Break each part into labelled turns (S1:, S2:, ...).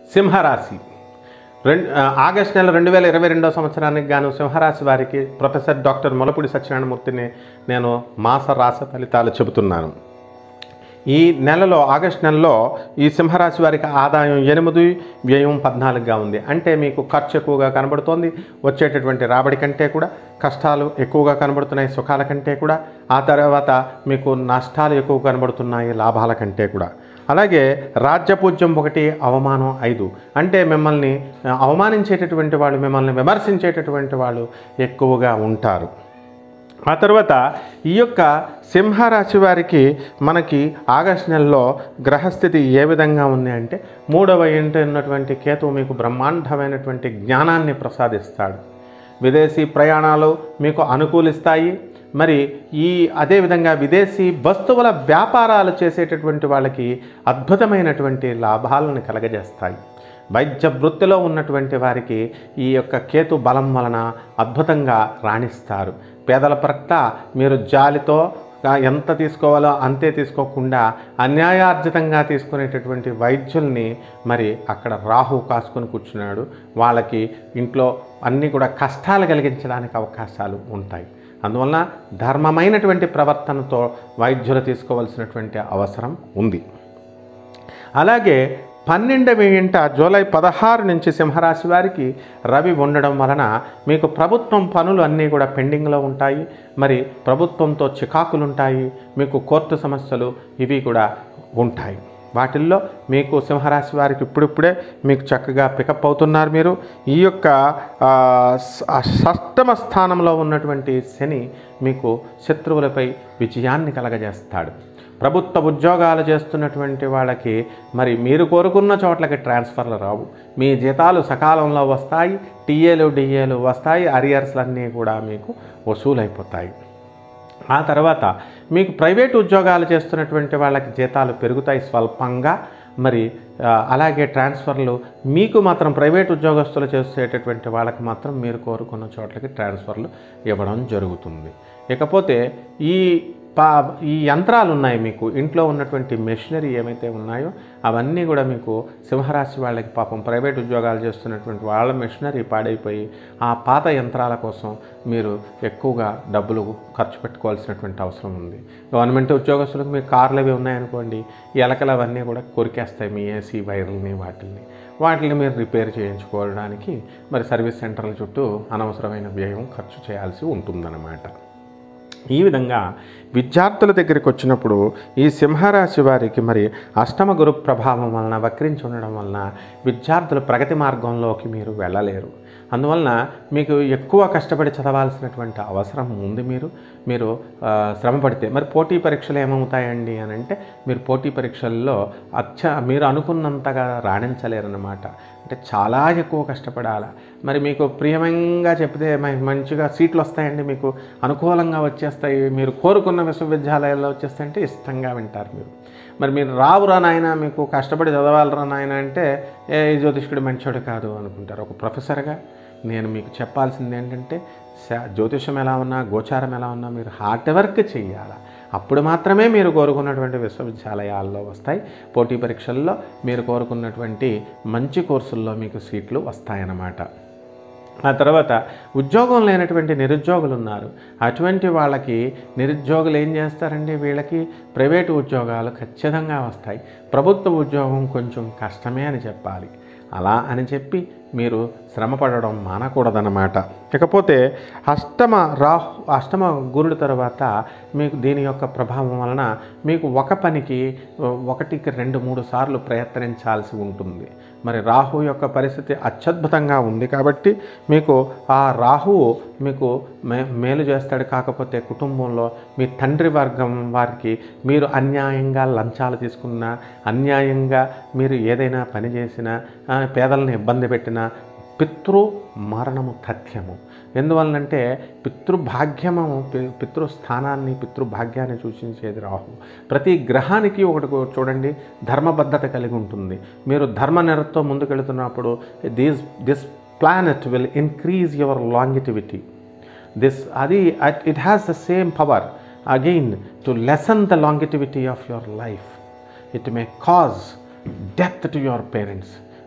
S1: సింహరాశి రెండు ఆగస్ట్ నెల రెండు వేల ఇరవై రెండో సంవత్సరానికి గాను సింహరాశి వారికి ప్రొఫెసర్ డాక్టర్ మొలపూడి సత్యనారాయణమూర్తిని నేను మాస రాస ఫలితాలు చెబుతున్నాను ఈ నెలలో ఆగస్ట్ నెలలో ఈ సింహరాశి వారికి ఆదాయం ఎనిమిది వ్యయం పద్నాలుగుగా ఉంది అంటే మీకు ఖర్చు ఎక్కువగా కనబడుతోంది వచ్చేటటువంటి రాబడి కంటే కూడా కష్టాలు ఎక్కువగా కనబడుతున్నాయి సుఖాల కంటే కూడా ఆ తర్వాత మీకు నష్టాలు ఎక్కువ కనబడుతున్నాయి లాభాల కంటే కూడా అలాగే రాజ్యపూజ్యం ఒకటి అవమానం ఐదు అంటే మిమ్మల్ని ఆ, అవమానించేటటువంటి వాళ్ళు మిమ్మల్ని విమర్శించేటటువంటి వాళ్ళు ఎక్కువగా ఉంటారు ఆ తర్వాత ఈ యొక్క సింహరాశి వారికి మనకి ఆగస్ట్ నెలలో గ్రహస్థితి ఏ విధంగా ఉంది అంటే మూడవ ఇంట ఉన్నటువంటి కేతువు మీకు బ్రహ్మాండమైనటువంటి జ్ఞానాన్ని ప్రసాదిస్తాడు విదేశీ ప్రయాణాలు మీకు అనుకూలిస్తాయి మరి ఈ అదేవిధంగా విదేశీ వస్తువుల వ్యాపారాలు చేసేటటువంటి వాళ్ళకి అద్భుతమైనటువంటి లాభాలను కలగజేస్తాయి వైద్య వృత్తిలో ఉన్నటువంటి వారికి ఈ యొక్క కేతు బలం వలన అద్భుతంగా రాణిస్తారు పేదల పట్ల మీరు జాలితో ఆ, ఎంత తీసుకోవాలో అంతే తీసుకోకుండా అన్యాయార్జితంగా తీసుకునేటటువంటి వైద్యుల్ని మరి అక్కడ రాహు కాసుకొని కూర్చున్నాడు వాళ్ళకి ఇంట్లో అన్నీ కూడా కష్టాలు కలిగించడానికి అవకాశాలు ఉంటాయి అందువలన ధర్మమైనటువంటి ప్రవర్తనతో వైద్యులు తీసుకోవాల్సినటువంటి అవసరం ఉంది అలాగే పన్నెండవ ఇంట జూలై పదహారు నుంచి సింహరాశి వారికి రవి ఉండడం వలన మీకు ప్రభుత్వం పనులు అన్నీ కూడా పెండింగ్లో ఉంటాయి మరి ప్రభుత్వంతో చికాకులు ఉంటాయి మీకు కోర్టు సమస్యలు ఇవి కూడా ఉంటాయి వాటిల్లో మీకు సింహరాశి వారికి ఇప్పుడిప్పుడే మీకు చక్కగా పికప్ అవుతున్నారు మీరు ఈ యొక్క ఆ, స- ఆ షష్టమ స్థానంలో ఉన్నటువంటి శని మీకు శత్రువులపై విజయాన్ని కలగజేస్తాడు ప్రభుత్వ ఉద్యోగాలు చేస్తున్నటువంటి వాళ్ళకి మరి మీరు కోరుకున్న చోట్లకి ట్రాన్స్ఫర్లు రావు మీ జీతాలు సకాలంలో వస్తాయి టీఏలు డిఏలు వస్తాయి అరియర్స్లన్నీ కూడా మీకు వసూలైపోతాయి ఆ తర్వాత మీకు ప్రైవేట్ ఉద్యోగాలు చేస్తున్నటువంటి వాళ్ళకి జీతాలు పెరుగుతాయి స్వల్పంగా మరి ఆ, అలాగే ట్రాన్స్ఫర్లు మీకు మాత్రం ప్రైవేట్ ఉద్యోగస్తులు చేసేటటువంటి వాళ్ళకి మాత్రం మీరు కోరుకున్న చోట్లకి ట్రాన్స్ఫర్లు ఇవ్వడం జరుగుతుంది ఇకపోతే ఈ పా ఈ యంత్రాలు ఉన్నాయి మీకు ఇంట్లో ఉన్నటువంటి మెషినరీ ఏమైతే ఉన్నాయో అవన్నీ కూడా మీకు సింహరాశి వాళ్ళకి పాపం ప్రైవేట్ ఉద్యోగాలు చేస్తున్నటువంటి వాళ్ళ మెషినరీ పాడైపోయి ఆ పాత యంత్రాల కోసం మీరు ఎక్కువగా డబ్బులు ఖర్చు పెట్టుకోవాల్సినటువంటి అవసరం ఉంది గవర్నమెంట్ ఉద్యోగస్తులకు మీ కార్లు అవి ఉన్నాయనుకోండి ఈ ఎలకలు అవన్నీ కూడా కొరికేస్తాయి మీ ఏసీ వైర్లని వాటిని వాటిని మీరు రిపేర్ చేయించుకోవడానికి మరి సర్వీస్ సెంటర్ల చుట్టూ అనవసరమైన వ్యయం ఖర్చు చేయాల్సి ఉంటుందన్నమాట ఈ విధంగా విద్యార్థుల దగ్గరికి వచ్చినప్పుడు ఈ సింహరాశి వారికి మరి అష్టమ గురు ప్రభావం వలన వక్రించి ఉండడం వలన విద్యార్థులు ప్రగతి మార్గంలోకి మీరు వెళ్ళలేరు అందువలన మీకు ఎక్కువ కష్టపడి చదవాల్సినటువంటి అవసరం ఉంది మీరు మీరు ఆ, శ్రమ పడితే మరి పోటీ పరీక్షలు ఏమవుతాయండి అని అంటే మీరు పోటీ పరీక్షల్లో అచ్చ మీరు అనుకున్నంతగా రాణించలేరన్నమాట అంటే చాలా ఎక్కువ కష్టపడాలి మరి మీకు ప్రియమంగా చెప్తే మ- మంచిగా సీట్లు వస్తాయండి మీకు అనుకూలంగా వచ్చేస్తాయి మీరు కోరుకున్న విశ్వవిద్యాలయాల్లో వచ్చేస్తాయంటే ఇష్టంగా వింటారు మీరు మరి మీరు రావురా నాయన మీకు కష్టపడి చదవాలరా నాయన అంటే ఏ ఈ జ్యోతిష్కుడు మంచోడు కాదు అనుకుంటారు ఒక ప్రొఫెసర్గా నేను మీకు చెప్పాల్సింది ఏంటంటే శా- జ్యోతిషం ఎలా ఉన్నా గోచారం ఎలా ఉన్నా మీరు హార్డ్ వర్క్ చేయాలి అప్పుడు మాత్రమే మీరు కోరుకున్నటువంటి విశ్వవిద్యాలయాల్లో వస్తాయి పోటీ పరీక్షల్లో మీరు కోరుకున్నటువంటి మంచి కోర్సుల్లో మీకు సీట్లు వస్తాయన్నమాట ఆ తర్వాత ఉద్యోగం లేనటువంటి నిరుద్యోగులు ఉన్నారు అటువంటి వాళ్ళకి నిరుద్యోగులు ఏం చేస్తారండి వీళ్ళకి ప్రైవేటు ఉద్యోగాలు ఖచ్చితంగా వస్తాయి ప్రభుత్వ ఉద్యోగం కొంచెం కష్టమే అని చెప్పాలి అలా అని చెప్పి మీరు శ్రమ పడడం మానకూడదన్నమాట ఇకపోతే అష్టమ రాహు అష్టమ గురుడు తర్వాత మీకు దీని యొక్క ప్రభావం వలన మీకు ఒక పనికి ఒకటికి రెండు మూడు సార్లు ప్రయత్నించాల్సి ఉంటుంది మరి రాహు యొక్క పరిస్థితి అత్యద్భుతంగా ఉంది కాబట్టి మీకు ఆ రాహువు మీకు మే మేలు చేస్తాడు కాకపోతే కుటుంబంలో మీ తండ్రి వర్గం వారికి మీరు అన్యాయంగా లంచాలు తీసుకున్నా అన్యాయంగా మీరు ఏదైనా పని చేసినా ఆ, పేదలను ఇబ్బంది పెట్టినా పితృ మరణము తథ్యము ఎందువలనంటే పితృభాగ్యము పి- పితృస్థానాన్ని పితృభాగ్యాన్ని సూచించేది రాహు ప్రతి గ్రహానికి ఒకటి కూ- చూడండి ధర్మబద్ధత కలిగి ఉంటుంది మీరు ధర్మ నిరతో ముందుకెళ్తున్నప్పుడు these this planet will increase your longevity this అది it has the same power again to lessen the longevity of your life it may cause death to your parents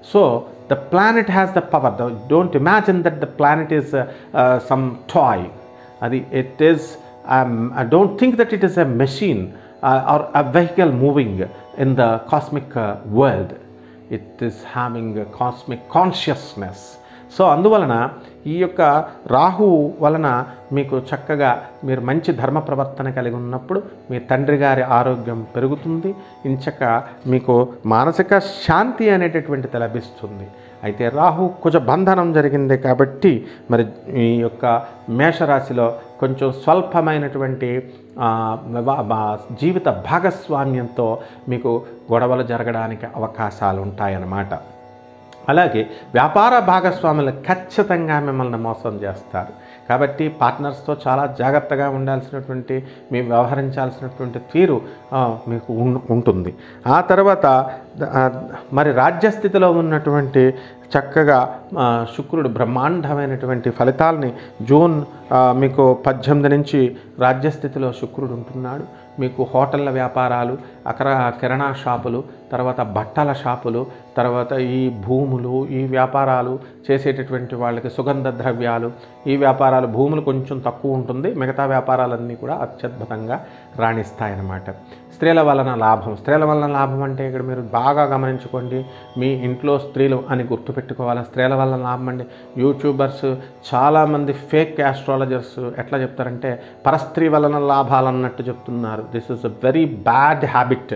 S1: so the planet has the power The- don't imagine that the planet is uh, uh, some toy అది it is um, i don't think that it is a machine uh, or a vehicle moving in the cosmic uh, world it is having a cosmic consciousness so అందువలన ఈ యొక్క రాహు వలన మీకు చక్కగా మీరు మంచి ధర్మ ప్రవర్తన కలిగి ఉన్నప్పుడు మీ తండ్రి గారి ఆరోగ్యం పెరుగుతుంది ఇంచక మీకు మానసిక శాంతి అనేటటువంటిది లభిస్తుంది అయితే రాహు కుజ బంధనం జరిగింది కాబట్టి మరి ఈ యొక్క మేషరాశిలో కొంచెం స్వల్పమైనటువంటి ఆ, వివా- బా- జీవిత భాగస్వామ్యంతో మీకు గొడవలు జరగడానికి అవకాశాలు ఉంటాయన్నమాట అలాగే వ్యాపార భాగస్వాములు ఖచ్చితంగా మిమ్మల్ని మోసం చేస్తారు కాబట్టి పార్ట్నర్స్తో చాలా జాగ్రత్తగా ఉండాల్సినటువంటి మీ వ్యవహరించాల్సినటువంటి తీరు ఆ, మీకు ఉన్- ఉంటుంది ఆ తర్వాత ఆ, మరి రాజ్యస్థితిలో ఉన్నటువంటి చక్కగా ఆ, శుక్రుడు బ్రహ్మాండమైనటువంటి ఫలితాలని జూన్ ఆ, మీకు పద్దెనిమిది నుంచి రాజ్యస్థితిలో శుక్రుడు ఉంటున్నాడు మీకు హోటళ్ళ వ్యాపారాలు అక్కడ కిరాణా షాపులు తర్వాత బట్టల షాపులు తర్వాత ఈ భూములు ఈ వ్యాపారాలు చేసేటటువంటి వాళ్ళకి సుగంధ ద్రవ్యాలు ఈ వ్యాపారాలు భూములు కొంచెం తక్కువ ఉంటుంది మిగతా వ్యాపారాలన్నీ కూడా అత్యద్భుతంగా రాణిస్తాయన్నమాట స్త్రీల వలన లాభం స్త్రీల వలన లాభం అంటే ఇక్కడ మీరు బాగా గమనించుకోండి మీ ఇంట్లో స్త్రీలు అని గుర్తుపెట్టుకోవాలి స్త్రీల వలన లాభం అండి యూట్యూబర్స్ చాలామంది ఫేక్ ఆస్ట్రాలజర్స్ ఎట్లా చెప్తారంటే పరస్త్రీ వలన లాభాలు అన్నట్టు చెప్తున్నారు this is a very bad habit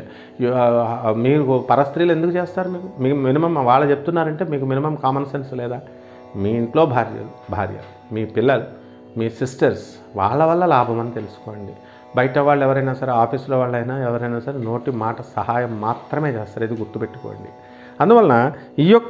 S1: మీరు పరస్త్రీలు ఎందుకు చేస్తారు మీకు మీ మినిమం వాళ్ళు చెప్తున్నారంటే మీకు మినిమం కామన్ సెన్స్ లేదా మీ ఇంట్లో భార్య భార్య మీ పిల్లలు మీ సిస్టర్స్ వాళ్ళ వల్ల లాభం అని తెలుసుకోండి బయట వాళ్ళు ఎవరైనా సరే ఆఫీసులో వాళ్ళైనా ఎవరైనా సరే నోటి మాట సహాయం మాత్రమే చేస్తారు ఇది గుర్తుపెట్టుకోండి అందువలన ఈ యొక్క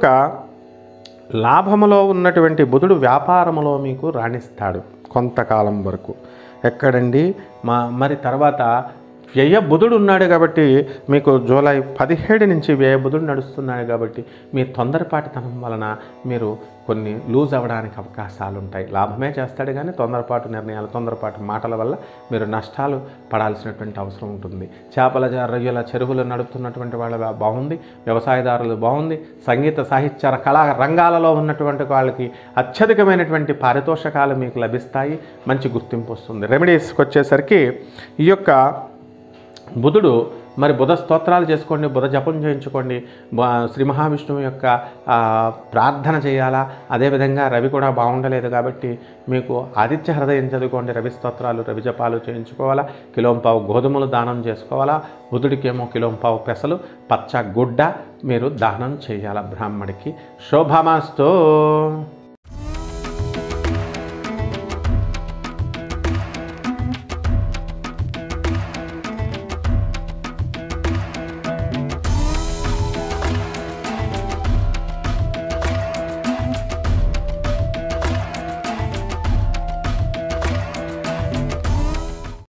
S1: లాభములో ఉన్నటువంటి బుధుడు వ్యాపారములో మీకు రాణిస్తాడు కొంతకాలం వరకు ఎక్కడండి మా మరి తర్వాత వ్యయ బుధుడు ఉన్నాడు కాబట్టి మీకు జూలై పదిహేడు నుంచి వ్యయ బుధుడు నడుస్తున్నాడు కాబట్టి మీ తొందరపాటుతనం వలన మీరు కొన్ని లూజ్ అవ్వడానికి అవకాశాలు ఉంటాయి లాభమే చేస్తాడు కానీ తొందరపాటు నిర్ణయాలు తొందరపాటు మాటల వల్ల మీరు నష్టాలు పడాల్సినటువంటి అవసరం ఉంటుంది చేపల జ- రొయ్యల చెరువులు నడుపుతున్నటువంటి వాళ్ళ బాగుంది వ్యవసాయదారులు బాగుంది సంగీత సాహిత్య కళా రంగాలలో ఉన్నటువంటి వాళ్ళకి అత్యధికమైనటువంటి పారితోషకాలు మీకు లభిస్తాయి మంచి గుర్తింపు వస్తుంది రెమెడీస్కి వచ్చేసరికి ఈ యొక్క బుధుడు మరి బుధ స్తోత్రాలు చేసుకోండి బుధ జపం చేయించుకోండి బ- శ్రీ మహావిష్ణువు యొక్క ఆ, ప్రార్థన చేయాలా అదేవిధంగా రవి కూడా బాగుండలేదు కాబట్టి మీకు ఆదిత్య హృదయం చదువుకోండి రవి స్తోత్రాలు రవి జపాలు చేయించుకోవాలా కిలోంపావు గోధుమలు దానం చేసుకోవాలా బుధుడికేమో కిలోంపావు పెసలు పచ్చ గుడ్డ మీరు దానం చేయాలా బ్రాహ్మడికి శోభామాస్తు